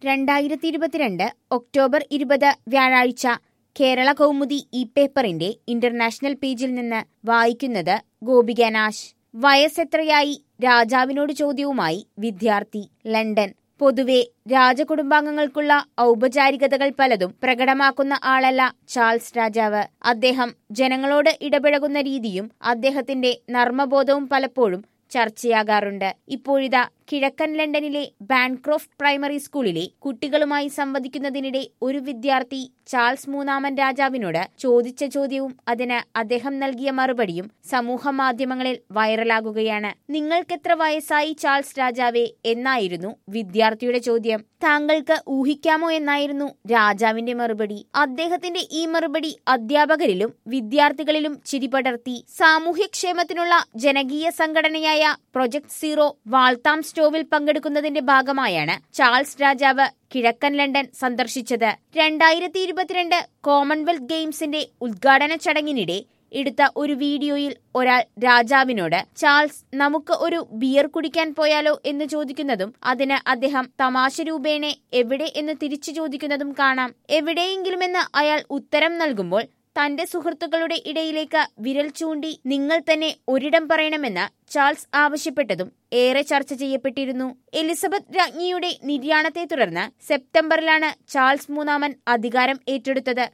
രണ്ടായിരത്തി ഇരുപത്തിരണ്ട് ഒക്ടോബർ ഇരുപത് വ്യാഴാഴ്ച കേരള കൗമുദി ഈ പേപ്പറിന്റെ ഇന്റർനാഷണൽ പേജിൽ നിന്ന് വായിക്കുന്നത് ഗോപിക നാശ് വയസ്സെത്രയായി രാജാവിനോട് ചോദ്യവുമായി വിദ്യാർത്ഥി ലണ്ടൻ പൊതുവെ രാജകുടുംബാംഗങ്ങൾക്കുള്ള ഔപചാരികതകൾ പലതും പ്രകടമാക്കുന്ന ആളല്ല ചാൾസ് രാജാവ് അദ്ദേഹം ജനങ്ങളോട് ഇടപഴകുന്ന രീതിയും അദ്ദേഹത്തിന്റെ നർമ്മബോധവും പലപ്പോഴും ചർച്ചയാകാറുണ്ട് ഇപ്പോഴിതാ കിഴക്കൻ ലണ്ടനിലെ ബാൻക്രോഫ്റ്റ് പ്രൈമറി സ്കൂളിലെ കുട്ടികളുമായി സംവദിക്കുന്നതിനിടെ ഒരു വിദ്യാർത്ഥി ചാൾസ് മൂന്നാമൻ രാജാവിനോട് ചോദിച്ച ചോദ്യവും അതിന് അദ്ദേഹം നൽകിയ മറുപടിയും സമൂഹ മാധ്യമങ്ങളിൽ വൈറലാകുകയാണ് നിങ്ങൾക്കെത്ര വയസ്സായി ചാൾസ് രാജാവേ എന്നായിരുന്നു വിദ്യാർത്ഥിയുടെ ചോദ്യം താങ്കൾക്ക് ഊഹിക്കാമോ എന്നായിരുന്നു രാജാവിന്റെ മറുപടി അദ്ദേഹത്തിന്റെ ഈ മറുപടി അധ്യാപകരിലും വിദ്യാർത്ഥികളിലും ചിരിപടർത്തി സാമൂഹ്യക്ഷേമത്തിനുള്ള ജനകീയ സംഘടനയായ പ്രൊജക്ട് സീറോ വാൾത്താം സ്റ്റോവിൽ പങ്കെടുക്കുന്നതിന്റെ ഭാഗമായാണ് ചാൾസ് രാജാവ് കിഴക്കൻ ലണ്ടൻ സന്ദർശിച്ചത് രണ്ടായിരത്തി ഇരുപത്തിരണ്ട് കോമൺവെൽത്ത് ഗെയിംസിന്റെ ഉദ്ഘാടന ചടങ്ങിനിടെ എടുത്ത ഒരു വീഡിയോയിൽ ഒരാൾ രാജാവിനോട് ചാൾസ് നമുക്ക് ഒരു ബിയർ കുടിക്കാൻ പോയാലോ എന്ന് ചോദിക്കുന്നതും അതിന് അദ്ദേഹം തമാശ രൂപേണെ എവിടെ എന്ന് തിരിച്ചു ചോദിക്കുന്നതും കാണാം എവിടെയെങ്കിലുമെന്ന് അയാൾ ഉത്തരം നൽകുമ്പോൾ തന്റെ സുഹൃത്തുക്കളുടെ ഇടയിലേക്ക് വിരൽ ചൂണ്ടി നിങ്ങൾ തന്നെ ഒരിടം പറയണമെന്ന് ചാൾസ് ആവശ്യപ്പെട്ടതും ഏറെ ചർച്ച ചെയ്യപ്പെട്ടിരുന്നു എലിസബത്ത് രാജ്ഞിയുടെ നിര്യാണത്തെ തുടർന്ന് സെപ്റ്റംബറിലാണ് ചാൾസ് മൂന്നാമൻ അധികാരം ഏറ്റെടുത്തത്